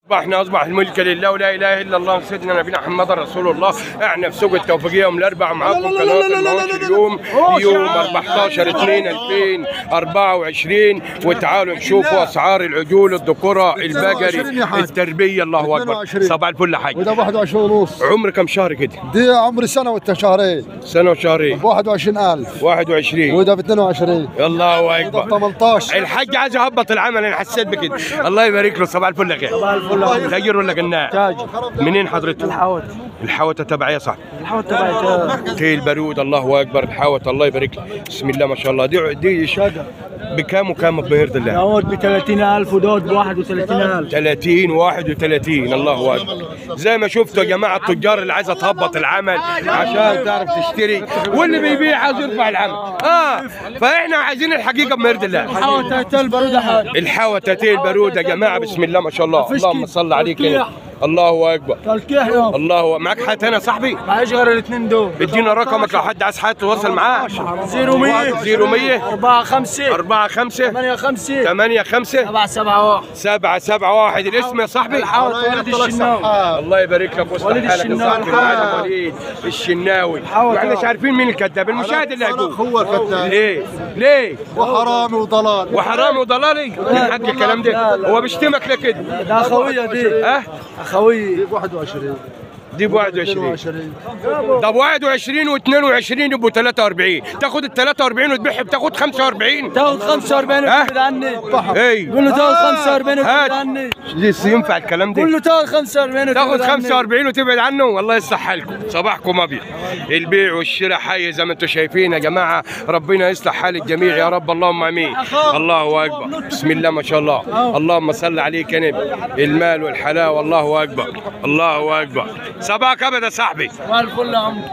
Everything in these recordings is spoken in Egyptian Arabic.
احنا اصبح الملك لله ولا اله الا الله سيدنا نبينا محمد رسول الله احنا في سوق التوفيقيه يوم الاربعاء معاكم قناه المعاش اليوم يوم 14 2 2024 وتعالوا نشوفوا اسعار العجول الذكوره البقري التربيه الله اكبر صباح الفل يا حاج وده 21 ونص عمر كم شهر كده؟ دي عمري سنه والشهرين سنه وشهرين ب 21000 21 وده ب 22 الله وده ب اكبر 18 الحاج عايز يهبط العمل انا حسيت بكده الله يبارك له صباح الفل يا صباح الفل تاجر ولا قناع؟ تاجر منين حضرتك؟ الحوت الحوته تبع يا صاحبي الحوت تبع تيل برود الله اكبر الحوت الله يبارك لك بسم الله ما شاء الله دي دي شجر بكام وكام بهرد الله دوت ب 30000 ودوت ب 31000 30 31 الله اكبر زي ما شفتوا يا جماعه التجار اللي عايزه تهبط العمل عشان تعرف تشتري واللي بيبيع عايز يرفع العمل اه فاحنا عايزين الحقيقه بمهرد الله الحوت تايتل برودة حاجة الحوت تيل برود يا جماعه بسم الله ما شاء الله مفيش اللهم كده. صل عليك تلقيح. يا الله اكبر تلقيح يوم الله معاك حاجه ثانيه يا صاحبي معيش غير الاثنين دول ادينا رقمك لو حد عايز حد يتواصل معاه 0100 0100 4 5 4 5 8 5 8 5 7 7 1 7 7 1 الاسم يا صاحبي الحوت ولد الشناوي الله يبارك لك وسط وليد حالك يا الشناوي. صاحبي معلم وليد الشناوي حاول واحنا مش طبعا. عارفين مين الكذاب المشاهد اللي هيقول هو الكذاب ليه ليه وحرامي وضلال وحرام وضلالي من حق الكلام ده لا، لا. هو بيشتمك ليه كده ده اخويا دي اه اخويا دي ب 21 دي ب 21 22 طب 21 و22 يبقوا 43 تاخد ال 43 وتبيعها بتاخد 45 تاخد 45 ها؟ وتبعد عني اي قول له تاخد 45 هات. وتبعد عني لسه ينفع الكلام ده قول له تاخد 45 تاخد وتبعد عني 45 وتبعد عنه والله يصلح حالكم صباحكم ابيض البيع والشراء حي زي ما انتم شايفين يا جماعه ربنا يصلح حال الجميع يا رب اللهم امين الله اكبر بسم الله ما شاء الله اللهم صل عليك يا نبي المال والحلاوه الله اكبر الله اكبر صباحك ابدا يا صاحبي والفل يا عم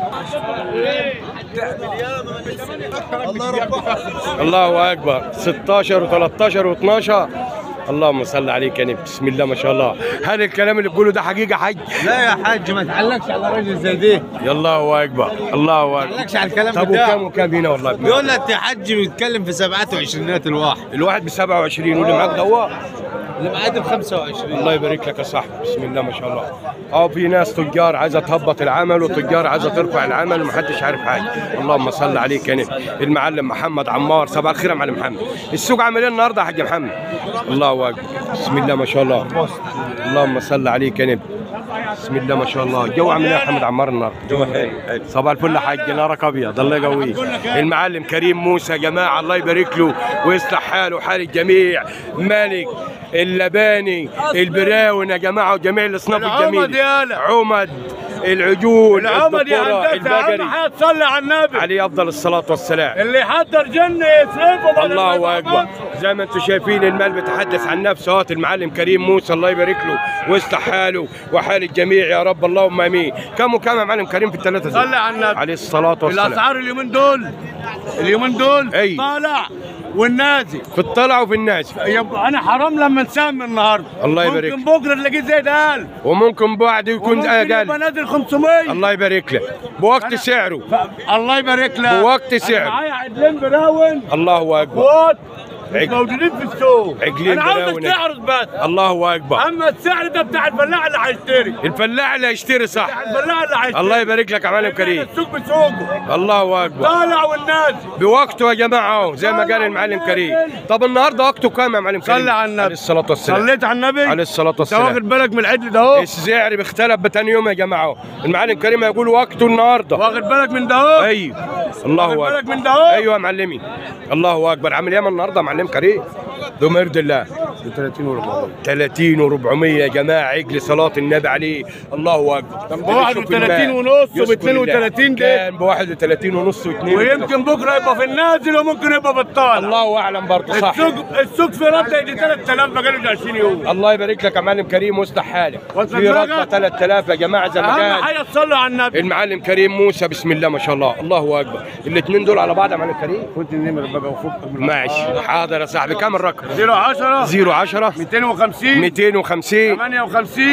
الله اكبر 16 و13 و12 اللهم صل عليك يا نبي بسم الله ما شاء الله هل الكلام اللي بتقوله ده حقيقه حاج لا يا حاج ما تعلقش على راجل زي دي الله اكبر الله اكبر تعلقش على الكلام طب بتاعه وكام وكام هنا والله بيقول لك يا حاج بيتكلم في سبعات وعشرينات الواحد الواحد ب 27 واللي معاك دواء اللي معاد ب 25 الله يبارك لك يا صاحبي بسم الله ما شاء الله اه في ناس تجار عايزه تهبط العمل وتجار عايزه ترفع العمل ومحدش عارف حاجه اللهم صل عليك يا نبي المعلم محمد عمار صباح الخير يا معلم محمد السوق عامل ايه النهارده يا حاج محمد الله اكبر بسم الله ما شاء الله اللهم صل عليك يا نبي بسم الله ما شاء الله الجو عامل ايه يا محمد عمار النهارده الجو حلو صباح الفل يا حاج نارك ابيض الله يقويه المعلم كريم موسى يا جماعه الله يبارك له ويصلح حاله وحال الجميع ملك اللباني البراون يا جماعه وجميع الاصناف الجميله العمد يالا. عمد العجول العمد يا الدكتورة، هندسه اهم البقري حاجه تصلي على النبي عليه افضل الصلاه والسلام اللي يحضر جنه يصرفه بدل ما الله يبقى اكبر بط. زي ما انتم شايفين المال بيتحدث عن نفسه هات المعلم كريم موسى الله يبارك له ويصلح حاله وحال الجميع يا رب اللهم امين كم وكم يا معلم كريم في الثلاثه دول؟ صلي على النبي عليه الصلاه والسلام الاسعار اليومين دول اليومين دول أي. طالع والنازل في الطلع وفي النازل يبقى انا حرام لما نسمي النهارده الله يبارك. ممكن بكره تلاقيه زي ده وممكن بعد يكون وممكن يبقى اقل نازل 500 الله يبارك له بوقت سعره ف- الله يبارك لك بوقت أنا سعر. معايا عدلين براون الله اكبر فوت عج- موجودين في السوق عجلين انا عاوزك براون. تعرض بس الله اكبر اما السعر ده بتاع الفلاح اللي هيشتري الفلاح اللي هيشتري صح بتاع الفلاح اللي هيشتري الله يبارك لك يا معلم كريم السوق بسوقه الله اكبر طالع والنازل بوقته يا جماعه اهو زي ما قال المعلم كريم طب النهارده وقته كام يا معلم كريم صلي على النبي. عليه الصلاه والسلام صليت على النبي عليه الصلاه انت والسلام واخد بالك من العدل ده اهو السعر بيختلف بتاني يوم يا جماعه المعلم كريم هيقول وقته النهارده واخد بالك من ده اهو ايوه الله واخد اكبر بالك من ده اهو ايوه يا معلمي الله اكبر عامل ايه النهارده يا معلم كريم ذو مرد الله 30 و400 30 و400 يا جماعه عجل صلاه النبي عليه الله اكبر ب 31 ونص وب 32 ده. كان ب 31 ونص و2 ويمكن بكره يبقى في النازل وممكن يبقى في الطالع الله اعلم برضه صح السوق السوق في رده يجي 3000 ما قالوش 20 يوم الله يبارك لك يا معلم كريم واصلح حالك واصلح في دماغك. رقم 3000 يا جماعه زي ما اهم قال حاجه تصلوا على النبي المعلم كريم موسى بسم الله ما شاء الله الله اكبر الاثنين دول على بعض يا معلم كريم كنت النمر بقى وفوق ماشي حاضر يا صاحبي كم الرقم 010 010 250 250 58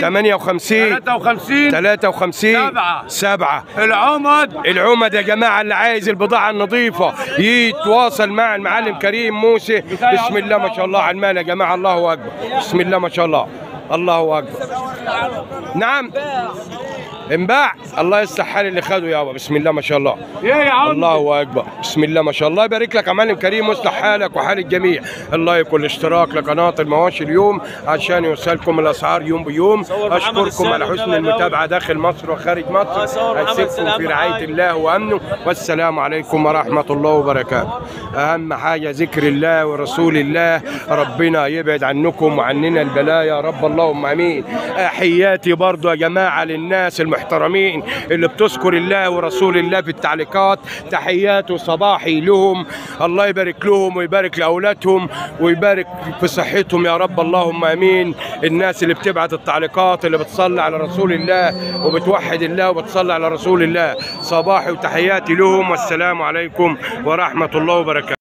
58 53 53 سبعة. 7 العمد العمد يا جماعه اللي عايز البضاعه النظيفه يتواصل مع المعلم كريم موسى بسم الله ما شاء الله على المال يا جماعه الله اكبر بسم الله ما شاء الله الله اكبر نعم انباع الله يصلح حال اللي خده يابا بسم الله ما شاء الله ايه يا عم الله اكبر بسم الله ما شاء الله يبارك لك يا معلم كريم ويصلح حالك وحال الجميع الله يكون الاشتراك لقناه المواشي اليوم عشان يوصلكم الاسعار يوم بيوم اشكركم على حسن المتابعه داخل مصر وخارج مصر اسيبكم في رعايه الله وامنه والسلام عليكم ورحمه الله وبركاته اهم حاجه ذكر الله ورسول الله ربنا يبعد عنكم وعننا البلايا يا رب اللهم امين احياتي برضو يا جماعه للناس المحترمين اللي بتذكر الله ورسول الله في التعليقات تحيات وصباحي لهم الله يبارك لهم ويبارك لاولادهم ويبارك في صحتهم يا رب اللهم امين الناس اللي بتبعت التعليقات اللي بتصلي على رسول الله وبتوحد الله وبتصلي على رسول الله صباحي وتحياتي لهم والسلام عليكم ورحمه الله وبركاته